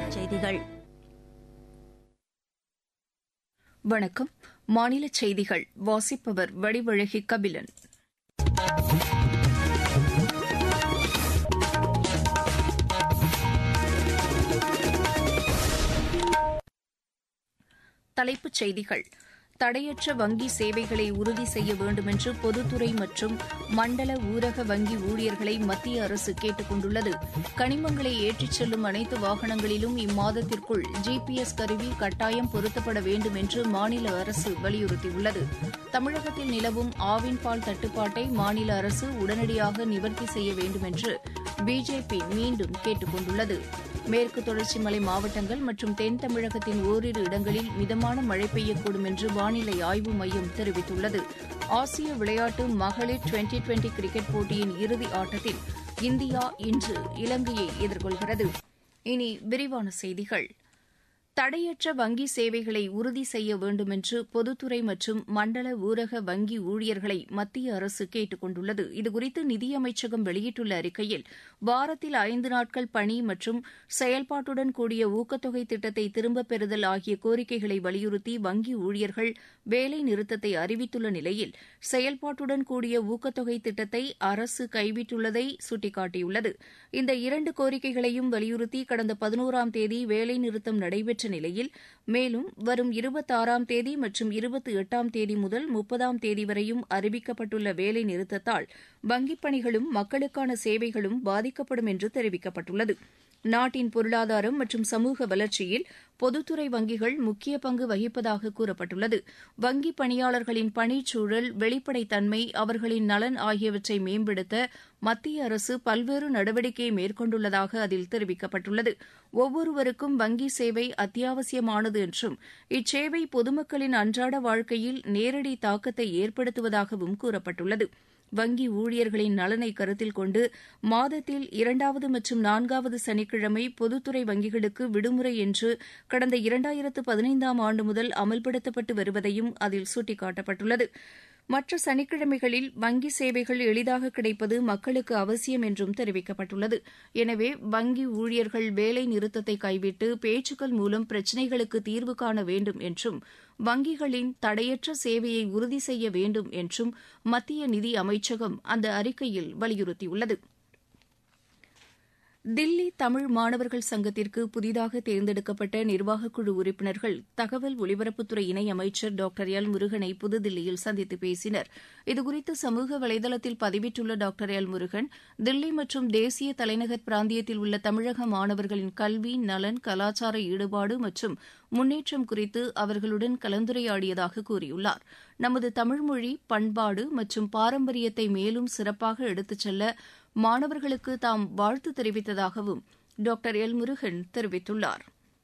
செய்திகள் வணக்கம் மாநில செய்திகள் வாசிப்பவர் வடிவழகி கபிலன் தலைப்புச் செய்திகள் தடையற்ற வங்கி சேவைகளை உறுதி செய்ய வேண்டுமென்று பொதுத்துறை மற்றும் மண்டல ஊரக வங்கி ஊழியர்களை மத்திய அரசு கேட்டுக் கொண்டுள்ளது கனிமங்களை ஏற்றிச் செல்லும் அனைத்து வாகனங்களிலும் இம்மாதத்திற்குள் ஜிபிஎஸ் கருவி கட்டாயம் பொருத்தப்பட வேண்டும் என்று மாநில அரசு வலியுறுத்தியுள்ளது தமிழகத்தில் நிலவும் ஆவின் பால் தட்டுப்பாட்டை மாநில அரசு உடனடியாக நிவர்த்தி செய்ய வேண்டும் என்று பிஜேபி மீண்டும் கேட்டுக் கொண்டுள்ளது மேற்கு தொடர்ச்சி மலை மாவட்டங்கள் மற்றும் தென் தமிழகத்தின் ஓரிரு இடங்களில் மிதமான மழை பெய்யக்கூடும் என்று வானிலை ஆய்வு மையம் தெரிவித்துள்ளது ஆசிய விளையாட்டு மகளிர் டுவெண்டி டுவெண்டி கிரிக்கெட் போட்டியின் இறுதி ஆட்டத்தில் இந்தியா இன்று இலங்கையை எதிர்கொள்கிறது இனி விரிவான செய்திகள் தடையற்ற வங்கி சேவைகளை உறுதி செய்ய வேண்டுமென்று பொதுத்துறை மற்றும் மண்டல ஊரக வங்கி ஊழியர்களை மத்திய அரசு கேட்டுக் கொண்டுள்ளது இதுகுறித்து நிதியமைச்சகம் வெளியிட்டுள்ள அறிக்கையில் வாரத்தில் ஐந்து நாட்கள் பணி மற்றும் செயல்பாட்டுடன் கூடிய ஊக்கத்தொகை திட்டத்தை திரும்பப் பெறுதல் ஆகிய கோரிக்கைகளை வலியுறுத்தி வங்கி ஊழியர்கள் வேலை நிறுத்தத்தை அறிவித்துள்ள நிலையில் செயல்பாட்டுடன் கூடிய ஊக்கத்தொகை திட்டத்தை அரசு கைவிட்டுள்ளதை சுட்டிக்காட்டியுள்ளது இந்த இரண்டு கோரிக்கைகளையும் வலியுறுத்தி கடந்த பதினோராம் தேதி வேலைநிறுத்தம் நடைபெற்ற நிலையில் மேலும் வரும் இருபத்தாறாம் தேதி மற்றும் இருபத்தி எட்டாம் தேதி முதல் முப்பதாம் தேதி வரையும் அறிவிக்கப்பட்டுள்ள வேலை நிறுத்தத்தால் வங்கிப் பணிகளும் மக்களுக்கான சேவைகளும் பாதிக்கப்படும் என்று தெரிவிக்கப்பட்டுள்ளது நாட்டின் பொருளாதாரம் மற்றும் சமூக வளர்ச்சியில் பொதுத்துறை வங்கிகள் முக்கிய பங்கு வகிப்பதாக கூறப்பட்டுள்ளது வங்கி பணியாளர்களின் பணிச்சூழல் வெளிப்படைத்தன்மை அவர்களின் நலன் ஆகியவற்றை மேம்படுத்த மத்திய அரசு பல்வேறு நடவடிக்கையை மேற்கொண்டுள்ளதாக அதில் தெரிவிக்கப்பட்டுள்ளது ஒவ்வொருவருக்கும் வங்கி சேவை அத்தியாவசியமானது என்றும் இச்சேவை பொதுமக்களின் அன்றாட வாழ்க்கையில் நேரடி தாக்கத்தை ஏற்படுத்துவதாகவும் கூறப்பட்டுள்ளது வங்கி ஊழியர்களின் நலனை கருத்தில் கொண்டு மாதத்தில் இரண்டாவது மற்றும் நான்காவது சனிக்கிழமை பொதுத்துறை வங்கிகளுக்கு விடுமுறை என்று கடந்த இரண்டாயிரத்து பதினைந்தாம் ஆண்டு முதல் அமல்படுத்தப்பட்டு வருவதையும் அதில் சுட்டிக்காட்டப்பட்டுள்ளது மற்ற சனிக்கிழமைகளில் வங்கி சேவைகள் எளிதாக கிடைப்பது மக்களுக்கு அவசியம் என்றும் தெரிவிக்கப்பட்டுள்ளது எனவே வங்கி ஊழியர்கள் வேலை நிறுத்தத்தை கைவிட்டு பேச்சுக்கள் மூலம் பிரச்சினைகளுக்கு தீர்வு காண வேண்டும் என்றும் வங்கிகளின் தடையற்ற சேவையை உறுதி செய்ய வேண்டும் என்றும் மத்திய நிதி அமைச்சகம் அந்த அறிக்கையில் வலியுறுத்தியுள்ளது தில்லி தமிழ் மாணவர்கள் சங்கத்திற்கு புதிதாக தேர்ந்தெடுக்கப்பட்ட நிர்வாகக்குழு உறுப்பினர்கள் தகவல் ஒலிபரப்புத்துறை இணையமைச்சர் டாக்டர் எல் முருகனை புதுதில்லியில் சந்தித்து பேசினர் இதுகுறித்து சமூக வலைதளத்தில் பதிவிட்டுள்ள டாக்டர் எல் முருகன் தில்லி மற்றும் தேசிய தலைநகர் பிராந்தியத்தில் உள்ள தமிழக மாணவர்களின் கல்வி நலன் கலாச்சார ஈடுபாடு மற்றும் முன்னேற்றம் குறித்து அவர்களுடன் கலந்துரையாடியதாக கூறியுள்ளார் நமது தமிழ்மொழி பண்பாடு மற்றும் பாரம்பரியத்தை மேலும் சிறப்பாக எடுத்துச் செல்ல மாணவர்களுக்கு தாம் வாழ்த்து தெரிவித்ததாகவும் டாக்டர் எல் முருகன் தெரிவித்துள்ளார்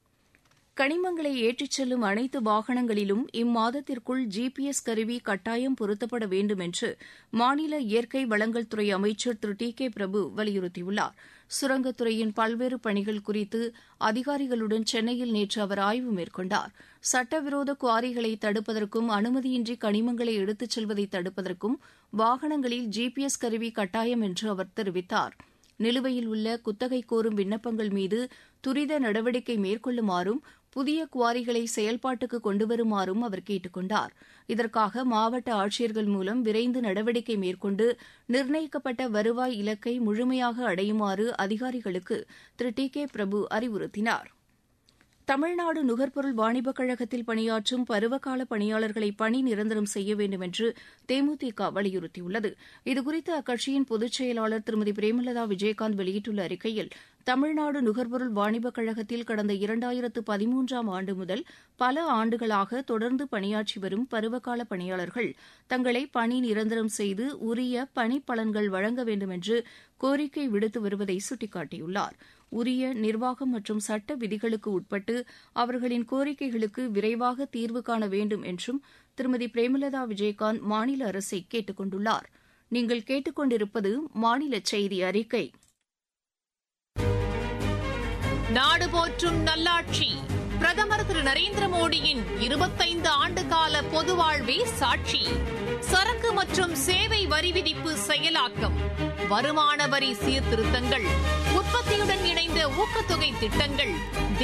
கனிமங்களை ஏற்றிச் செல்லும் அனைத்து வாகனங்களிலும் இம்மாதத்திற்குள் ஜிபிஎஸ் கருவி கட்டாயம் பொருத்தப்பட வேண்டும் என்று மாநில இயற்கை வளங்கள் துறை அமைச்சர் திரு டி கே பிரபு வலியுறுத்தியுள்ளார் சுரங்கத்துறையின் பல்வேறு பணிகள் குறித்து அதிகாரிகளுடன் சென்னையில் நேற்று அவர் ஆய்வு மேற்கொண்டார் சட்டவிரோத குவாரிகளை தடுப்பதற்கும் அனுமதியின்றி கனிமங்களை எடுத்துச் செல்வதை தடுப்பதற்கும் வாகனங்களில் ஜிபிஎஸ் கருவி கட்டாயம் என்று அவர் தெரிவித்தார் நிலுவையில் உள்ள குத்தகை கோரும் விண்ணப்பங்கள் மீது துரித நடவடிக்கை மேற்கொள்ளுமாறும் புதிய குவாரிகளை செயல்பாட்டுக்கு கொண்டுவருமாறும் அவர் கேட்டுக் கொண்டார் இதற்காக மாவட்ட ஆட்சியர்கள் மூலம் விரைந்து நடவடிக்கை மேற்கொண்டு நிர்ணயிக்கப்பட்ட வருவாய் இலக்கை முழுமையாக அடையுமாறு அதிகாரிகளுக்கு திரு டி கே பிரபு அறிவுறுத்தினார் தமிழ்நாடு நுகர்பொருள் வாணிபக் கழகத்தில் பணியாற்றும் பருவகால பணியாளர்களை பணி நிரந்தரம் செய்ய வேண்டும் என்று தேமுதிக வலியுறுத்தியுள்ளது இதுகுறித்து அக்கட்சியின் பொதுச் செயலாளர் திருமதி பிரேமலதா விஜயகாந்த் வெளியிட்டுள்ள அறிக்கையில் தமிழ்நாடு நுகர்பொருள் வாணிபக் கழகத்தில் கடந்த இரண்டாயிரத்து பதிமூன்றாம் ஆண்டு முதல் பல ஆண்டுகளாக தொடர்ந்து பணியாற்றி வரும் பருவகால பணியாளர்கள் தங்களை பணி நிரந்தரம் செய்து உரிய பணிப்பலன்கள் வழங்க வேண்டும் என்று கோரிக்கை விடுத்து வருவதை சுட்டிக்காட்டியுள்ளார் உரிய நிர்வாகம் மற்றும் சட்ட விதிகளுக்கு உட்பட்டு அவர்களின் கோரிக்கைகளுக்கு விரைவாக தீர்வு காண வேண்டும் என்றும் திருமதி பிரேமலதா விஜயகாந்த் மாநில அரசை கேட்டுக் கொண்டுள்ளார் நீங்கள் கேட்டுக்கொண்டிருப்பது மாநில செய்தி அறிக்கை நாடு போற்றும் நல்லாட்சி பிரதமர் திரு நரேந்திர மோடியின் இருபத்தைந்து ஆண்டு கால பொது வாழ்வே சாட்சி சரக்கு மற்றும் சேவை வரி விதிப்பு செயலாக்கம் வருமான வரி சீர்திருத்தங்கள் உற்பத்தியுடன் இணைந்த ஊக்கத்தொகை திட்டங்கள்